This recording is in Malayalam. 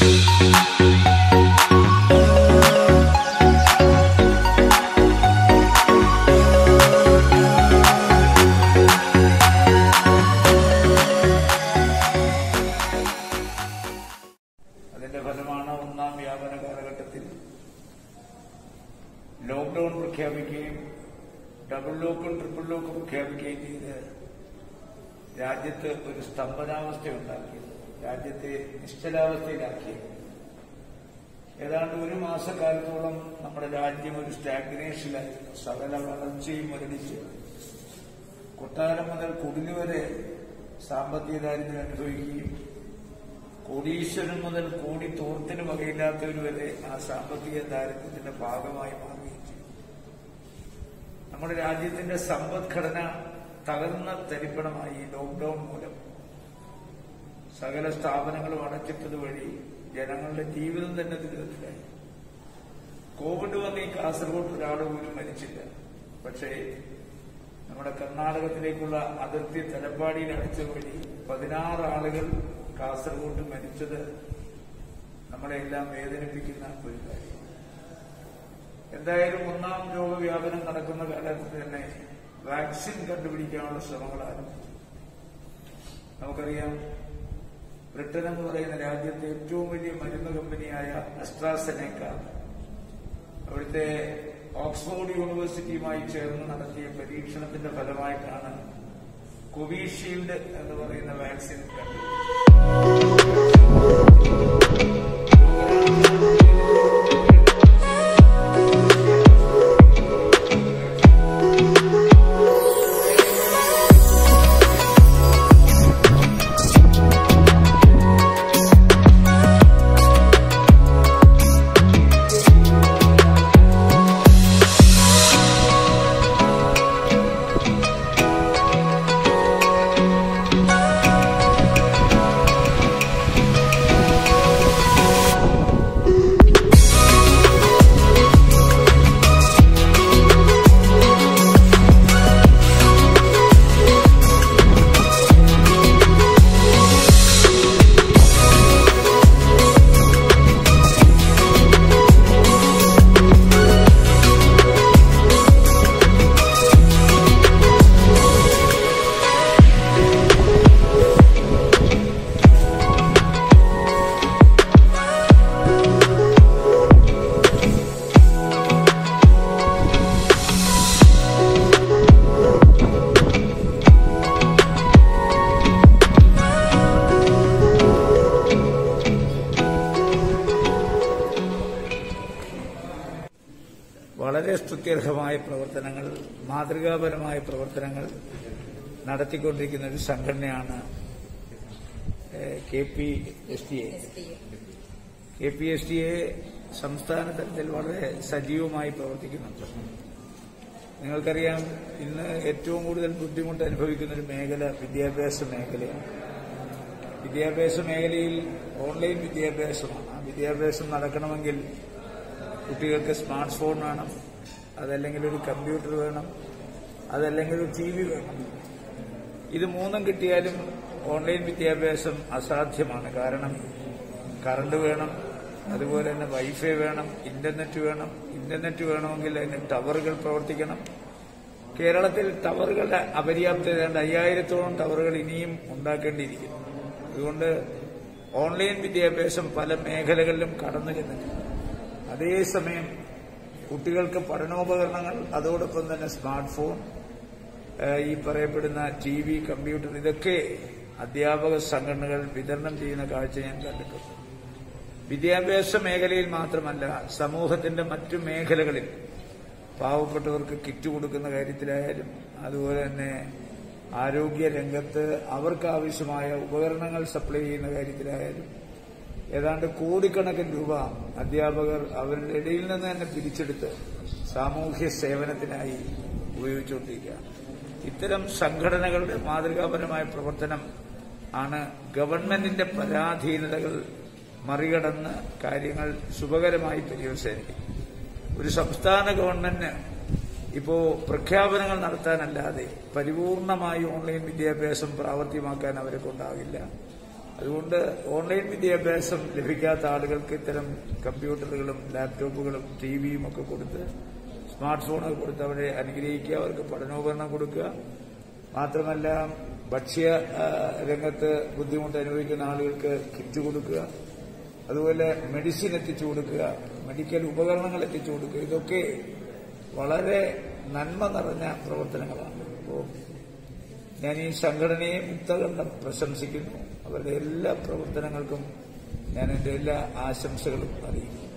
അതിന്റെ ഫലമാണ് ഒന്നാം വ്യാപന കാലഘട്ടത്തിൽ ലോക്ക്ഡൌൺ പ്രഖ്യാപിക്കുകയും ഡബിൾ ലോക്കും ട്രിപ്പിൾ ലോക്കും പ്രഖ്യാപിക്കുകയും ചെയ്ത് രാജ്യത്ത് ഒരു സ്തംഭനാവസ്ഥ ഉണ്ടാക്കിയത് രാജ്യത്തെ നിശ്ചലാവസ്ഥയിലാക്കിയത് ഏതാണ്ട് ഒരു മാസക്കാലത്തോളം നമ്മുടെ രാജ്യം ഒരു സ്റ്റാഗ്നേഷനിലായിരുന്നു സകല വളർച്ചയും മുരടിച്ച് കൊട്ടാരം മുതൽ കുടില് വരെ സാമ്പത്തിക ദാരിദ്ര്യം അനുഭവിക്കുകയും കോടീശ്വരൻ മുതൽ കോടി തോർത്തിന് വകയില്ലാത്തവർ വരെ ആ സാമ്പത്തിക ദാരിദ്ര്യത്തിന്റെ ഭാഗമായി മാറുകയും ചെയ്തു നമ്മുടെ രാജ്യത്തിന്റെ സമ്പദ്ഘടന തകർന്ന തരിപ്പണമായി ഈ ലോക്ക്ഡൌൺ മൂലം സകല സ്ഥാപനങ്ങളും അടച്ചിട്ടത് വഴി ജനങ്ങളുടെ ജീവിതം തന്നെ ദുരിതത്തിലായി കോവിഡ് വന്ന് ഈ കാസർഗോഡ് ഒരാൾ പോലും മരിച്ചില്ല പക്ഷേ നമ്മുടെ കർണാടകത്തിലേക്കുള്ള അതിർത്തി തലപ്പാടിയിൽ അടച്ച വഴി പതിനാറ് ആളുകൾ കാസർഗോഡ് മരിച്ചത് നമ്മളെല്ലാം വേദനിപ്പിക്കുന്ന ഒരു കാര്യം എന്തായാലും ഒന്നാം രോഗവ്യാപനം നടക്കുന്ന കാലത്ത് തന്നെ വാക്സിൻ കണ്ടുപിടിക്കാനുള്ള ശ്രമങ്ങൾ ആരംഭിച്ചു നമുക്കറിയാം ബ്രിട്ടൻ എന്ന് പറയുന്ന രാജ്യത്തെ ഏറ്റവും വലിയ മരുന്ന് കമ്പനിയായ അസ്ട്രാസെനേക്ക അവിടുത്തെ ഓക്സ്ഫോർഡ് യൂണിവേഴ്സിറ്റിയുമായി ചേർന്ന് നടത്തിയ പരീക്ഷണത്തിന്റെ ഫലമായിട്ടാണ് കോവിഷീൽഡ് എന്ന് പറയുന്ന വാക്സിൻ കണ്ടുപിടിച്ചത് വളരെ സ്തുത്യർഹമായ പ്രവർത്തനങ്ങൾ മാതൃകാപരമായ പ്രവർത്തനങ്ങൾ നടത്തിക്കൊണ്ടിരിക്കുന്ന ഒരു സംഘടനയാണ് K P S T A K P S T A സംസ്ഥാന തലത്തിൽ വളരെ സജീവമായി പ്രവർത്തിക്കുന്നുണ്ട് നിങ്ങൾക്കറിയാം ഇന്ന് ഏറ്റവും കൂടുതൽ ബുദ്ധിമുട്ട് അനുഭവിക്കുന്ന ഒരു മേഖല വിദ്യാഭ്യാസ മേഖലയാണ് വിദ്യാഭ്യാസ മേഖലയിൽ ഓൺലൈൻ വിദ്യാഭ്യാസമാണ് ആ വിദ്യാഭ്യാസം നടക്കണമെങ്കിൽ കുട്ടികൾക്ക് സ്മാർട്ട് ഫോൺ വേണം അതല്ലെങ്കിൽ ഒരു കമ്പ്യൂട്ടർ വേണം അതല്ലെങ്കിൽ ഒരു ടി വി വേണം ഇത് മൂന്നും കിട്ടിയാലും ഓൺലൈൻ വിദ്യാഭ്യാസം അസാധ്യമാണ് കാരണം കറണ്ട് വേണം അതുപോലെ തന്നെ വൈഫൈ വേണം ഇന്റർനെറ്റ് വേണം ഇന്റർനെറ്റ് വേണമെങ്കിൽ അതിന് ടവറുകൾ പ്രവർത്തിക്കണം കേരളത്തിൽ ടവറുകളുടെ അപര്യാപ്തത ഏതാണ്ട് അയ്യായിരത്തോളം ടവറുകൾ ഇനിയും ഉണ്ടാക്കേണ്ടിയിരിക്കുന്നു അതുകൊണ്ട് ഓൺലൈൻ വിദ്യാഭ്യാസം പല മേഖലകളിലും കടന്നു ചെന്നിട്ടുണ്ട് അതേസമയം കുട്ടികൾക്ക് പഠനോപകരണങ്ങൾ അതോടൊപ്പം തന്നെ സ്മാർട്ട് ഫോൺ ഏഹ് ഈ പറയപ്പെടുന്ന ടി വി കമ്പ്യൂട്ടർ ഇതൊക്കെ അധ്യാപക സംഘടനകൾ വിതരണം ചെയ്യുന്ന കാഴ്ച ഞാൻ കണ്ടിട്ടുണ്ട് വിദ്യാഭ്യാസ മേഖലയിൽ മാത്രമല്ല സമൂഹത്തിന്റെ മറ്റു മേഖലകളിൽ പാവപ്പെട്ടവർക്ക് കിറ്റ് കൊടുക്കുന്ന കാര്യത്തിലായാലും അതുപോലെ തന്നെ ആരോഗ്യ രംഗത്ത് അവർക്ക് ആവശ്യമായ ഉപകരണങ്ങൾ സപ്ലൈ ചെയ്യുന്ന കാര്യത്തിലായാലും ഏതാണ്ട് കോടിക്കണക്കിന് രൂപ അധ്യാപകർ അവരുടെ ഇടയിൽ നിന്ന് തന്നെ പിരിച്ചെടുത്ത് സാമൂഹ്യ സേവനത്തിനായി ഉപയോഗിച്ചുകൊണ്ടിരിക്കുകയാണ് ഇത്തരം സംഘടനകളുടെ മാതൃകാപരമായ പ്രവർത്തനം ആണ് ഗവൺമെന്റിന്റെ പരാധീനതകൾ മറികടന്ന് കാര്യങ്ങൾ ശുഭകരമായി പര്യവസാനിക്കും ഒരു സംസ്ഥാന ഗവൺമെന്റിന് ഇപ്പോ പ്രഖ്യാപനങ്ങൾ നടത്താനല്ലാതെ പരിപൂർണമായി ഓൺലൈൻ വിദ്യാഭ്യാസം പ്രാവർത്തിയമാക്കാൻ അവരെ കൊണ്ടാകില്ല അതുകൊണ്ട് ഓൺലൈൻ വിദ്യാഭ്യാസം ലഭിക്കാത്ത ആളുകൾക്ക് ഇത്തരം കമ്പ്യൂട്ടറുകളും ലാപ്ടോപ്പുകളും ടി വിയും ഒക്കെ കൊടുത്ത് സ്മാർട്ട് ഫോണുകൾ കൊടുത്ത് അവരെ അനുഗ്രഹിക്കുക അവർക്ക് പഠനോപകരണം കൊടുക്കുക മാത്രമല്ല ഭക്ഷ്യ ആ, രംഗത്ത് ബുദ്ധിമുട്ട് അനുഭവിക്കുന്ന ആളുകൾക്ക് കിറ്റ് കൊടുക്കുക അതുപോലെ മെഡിസിൻ എത്തിച്ചു കൊടുക്കുക മെഡിക്കൽ ഉപകരണങ്ങൾ എത്തിച്ചു കൊടുക്കുക ഇതൊക്കെ വളരെ നന്മ നിറഞ്ഞ പ്രവർത്തനങ്ങളാണ് അപ്പോൾ ഞാൻ ഈ സംഘടനയെ മുക്തകണ്ഠം പ്രശംസിക്കുന്നു അവരുടെ എല്ലാ പ്രവർത്തനങ്ങൾക്കും ഞാൻ എന്റെ എല്ലാ ആശംസകളും അറിയിക്കുന്നു